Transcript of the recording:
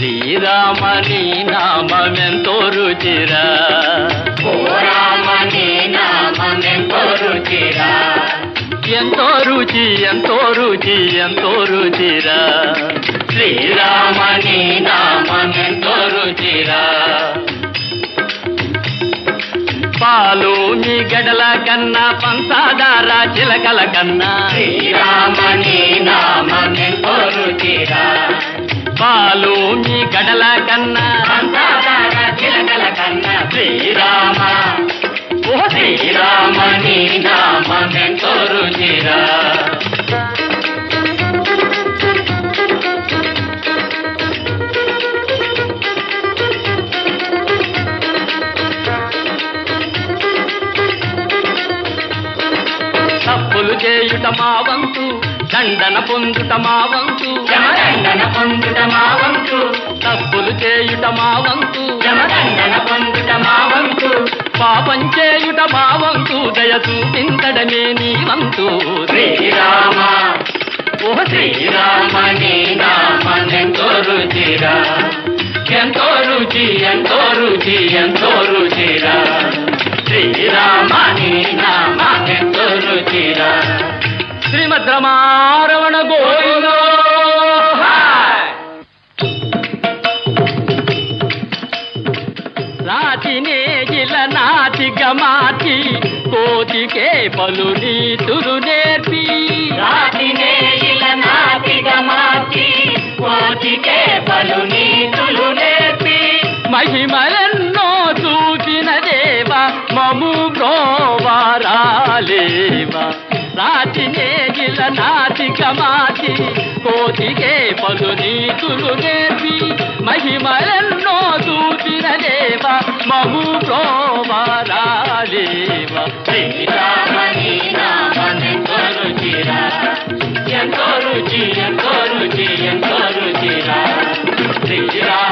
శ్రీరామని నామెంతో రుచిరా ఓ రామని నామెంతో రుచిరా ఎంతో రుచి ఎంతో రుచి ఎంతో రుచిరా శ్రీరామని నామెంతో రుచిరా పాలు మీ గడల కన్నా పంచదార చిలకల కన్నా శ్రీరామని నామెంతో రుచిరా పాలు మీ గడల కన్నా అంతదార చిలకల కన్నా శ్రీరామ ఓ శ్రీరామని నామెంతో రుచిరా తప్పులు చేయుట మా వంతు దండన పొందుట మా వంతు జమదండన పొందుట మా వంతు తప్పులు చేయుట మా వంతు జమదండన పొందుట మా వంతు పాపం చేయుట మా వంతు దయ చూపించడమే నీ వంతు శ్రీరామ ఓ శ్రీరామని నామెంతో రుచిరా ఎంతో రుచి ఎంతో రుచి ఎంతో రుచిరా శ్రీరామని నామెంతో రుచిరా శ్రీమద్ రమారమణ గోవిందో రాతినే గిల నాటిక మాటి కోతికే పలు నీతులు నేర్పి రాతినే ఇలా నాటిక మార్చి కోటికే పలు నీతులు నేర్పి మహిమలెన్నో చూసిన దేవ మము బ్రోవారాలేవా రాతినే గిల నాటిక మాటి కోతికే పలు నీతులు నేర్పి మహిమలెన్నో చూసిన దేవ మము బ్రోవారాలేవా శ్రీరామని నామెంతో రుచిరా ఎంతో రుచి ఎంతో రుచి ఎంతో రుచిరా శ్రీరామ